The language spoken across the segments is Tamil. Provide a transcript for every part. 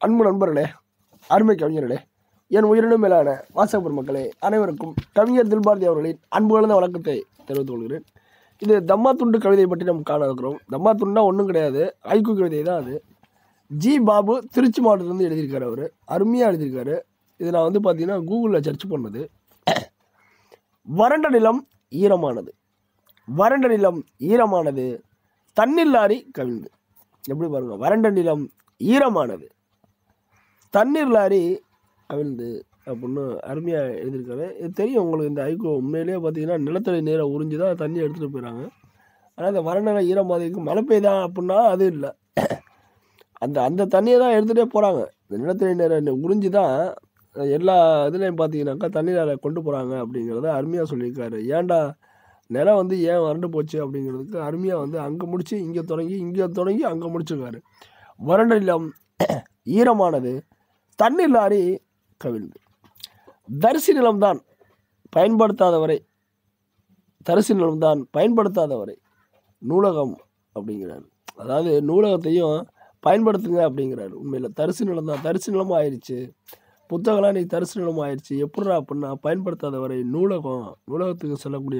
அன்பு நண்பர்களே அருமை கவிஞர்களே என் உயிரினும் மேலான வாசகப்பெரு மக்களே அனைவருக்கும் கவிஞர் தில்பாரதி அவர்களின் அன்பு கலந்த வணக்கத்தை தெரிவித்துக் கொள்கிறேன் இது தம்மா துண்டு கவிதை பற்றி நம்ம காண இருக்கிறோம் தம்மா துண்டுனா ஒன்றும் கிடையாது ஐக்கு கவிதை தான் அது ஜி பாபு திருச்சி மாவட்டத்துலேருந்து எழுதியிருக்காரு அவர் அருமையாக எழுதியிருக்காரு இது நான் வந்து பார்த்தீங்கன்னா கூகுளில் சர்ச் பண்ணது வறண்ட நிலம் ஈரமானது வறண்ட நிலம் ஈரமானது தண்ணீர் லாரி கவிழ்ந்து எப்படி பாருங்க வறண்ட நிலம் ஈரமானது தண்ணீர் லாரி கவிழ்ந்து அப்படின்னு அருமையாக எழுதியிருக்காரு இது தெரியும் உங்களுக்கு இந்த ஐகோ உண்மையிலேயே பார்த்தீங்கன்னா நிலத்தடி நீரை உறிஞ்சி தான் தண்ணி எடுத்துகிட்டு போயிடறாங்க ஆனால் இந்த வறண்ட நிலம் ஈரமாதிக்கு மழை பெய்தா அப்படின்னா அது இல்லை அந்த அந்த தண்ணியை தான் எடுத்துகிட்டே போகிறாங்க இந்த நிலத்தடி நீரை உறிஞ்சி தான் எல்லா இதுலேயும் பார்த்தீங்கன்னாக்கா தண்ணீரை கொண்டு போகிறாங்க அப்படிங்கிறத அருமையாக சொல்லியிருக்காரு ஏன்டா நிலம் வந்து ஏன் வறண்டு போச்சு அப்படிங்கிறதுக்கு அருமையாக வந்து அங்கே முடித்து இங்கே தொடங்கி இங்கே தொடங்கி அங்கே முடிச்சிருக்காரு வறண்ட நிலம் ஈரமானது தண்ணீர் லாரி கவிழ்ந்து தரிசி நிலம்தான் பயன்படுத்தாதவரை தரிசி நிலம்தான் பயன்படுத்தாதவரை நூலகம் அப்படிங்கிறாரு அதாவது நூலகத்தையும் பயன்படுத்துங்க அப்படிங்கிறாரு உண்மையில் தரிசு நிலம் தான் தரிசு நிலமும் ஆயிடுச்சு புத்தகம்லாம் நீ தரிசு நிலம் ஆயிடுச்சு எப்பட்றா அப்படின்னா பயன்படுத்தாதவரை நூலகம் நூலகத்துக்கு செல்லக்கூடிய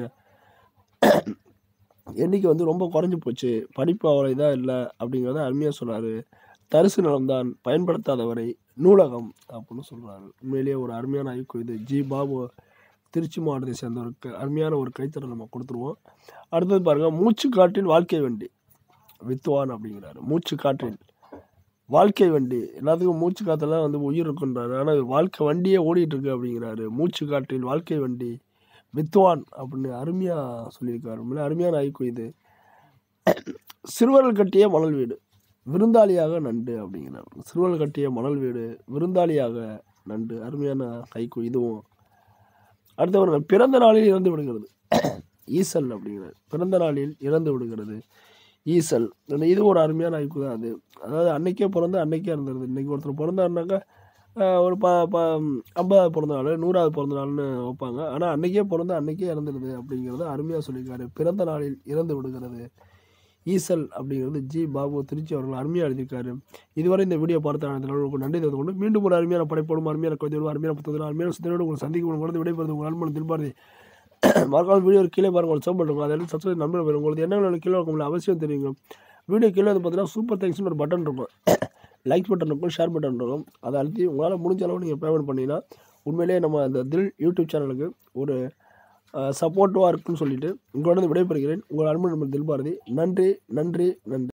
எண்ணிக்கை வந்து ரொம்ப குறைஞ்சி போச்சு படிப்பு அவ்வளோ இதாக இல்லை அப்படிங்கிறத அருமையாக சொல்கிறாரு தரிசு நிலம்தான் பயன்படுத்தாதவரை நூலகம் அப்படின்னு சொல்கிறாரு உண்மையிலேயே ஒரு அருமையான ஐக்கு இது ஜி பாபு திருச்சி மாவட்டத்தை சேர்ந்தவருக்கு அருமையான ஒரு கைத்தறல் நம்ம கொடுத்துருவோம் அடுத்தது பாருங்கள் மூச்சு காற்றில் வாழ்க்கை வண்டி வித்துவான் அப்படிங்கிறாரு மூச்சு காற்றில் வாழ்க்கை வண்டி எல்லாத்துக்கும் மூச்சு காற்றுல வந்து உயிர் இருக்குன்றாரு ஆனால் வாழ்க்கை வண்டியே ஓடிட்டு இருக்கு அப்படிங்கிறாரு மூச்சு காற்றில் வாழ்க்கை வண்டி வித்துவான் அப்படின்னு அருமையாக சொல்லியிருக்காரு உண்மையிலே அருமையான ஐக்கு இது சிறுவர்கள் கட்டிய மணல் வீடு விருந்தாளியாக நண்டு அப்படிங்கிறார் சிறுவர்கள் கட்டிய மணல் வீடு விருந்தாளியாக நண்டு அருமையான கைக்கு இதுவும் அடுத்தவர்கள் பிறந்த நாளில் இறந்து விடுகிறது ஈசல் அப்படிங்கிறார் பிறந்த நாளில் இறந்து விடுகிறது ஈசல் இது ஒரு அருமையான ஐக்கு தான் அது அதாவது அன்னைக்கே பிறந்து அன்னைக்கே இறந்துருது இன்றைக்கி ஒருத்தர் பிறந்தாருனாக்கா ஆஹ், ஒரு ப ப ஐம்பதாவது பிறந்த நாள் நூறாவது பிறந்த நாள்னு வைப்பாங்க ஆனால் அன்னைக்கே பிறந்து அன்னைக்கே இறந்துடுது அப்படிங்கிறத அருமையாக சொல்லியிருக்காரு பிறந்த நாளில் இறந்து விடுகிறது ஈசல் அப்படிங்கிறது ஜி பாபு திருச்சி அவர்கள் அருமையாக எழுதியிருக்காரு இதுவரை இந்த வீடியோ பார்த்த அனைத்து நண்பர்களுக்கும் நன்றி தெரிந்து கொண்டு மீண்டும் ஒரு அருமையான படைப்போடும் அருமையான கவிதையோடும் அருமையான புத்தகத்தோடும் அருமையான சிந்தனையோடு உங்களை சந்திக்கும் உங்களது விடைபெறுது உங்கள் நண்பன் தில்பாரதி மறக்காம வீடியோ கீழே பாருங்க ஒரு சோம் பண்ணுங்க அதில் சப்ஸ்கிரைப் நம்பர் வரும் உங்களுக்கு என்ன வேணும் கீழே இருக்கும் அவசியம் தெரியுங்க வீடியோ கீழே வந்து பார்த்தீங்கன்னா சூப்பர் தேங்க்ஸ்னு ஒரு பட்டன் இருக்கும் லைக் பட்டன் இருக்கும் ஷேர் பட்டன் இருக்கும் அதை அழுத்தி உங்களால் முடிஞ்ச அளவு நீங்கள் பேமெண்ட் பண்ணிங்கன்னா உண்மையிலேயே நம்ம அந்த தில் யூடியூப் சேனலுக்கு ஒரு சப்போர்ட்டிவாக இருக்குன்னு சொல்லிட்டு உங்களோட விடைபெறுகிறேன் உங்கள் அன்பு நண்பர் தில்பாரதி நன்றி நன்றி நன்றி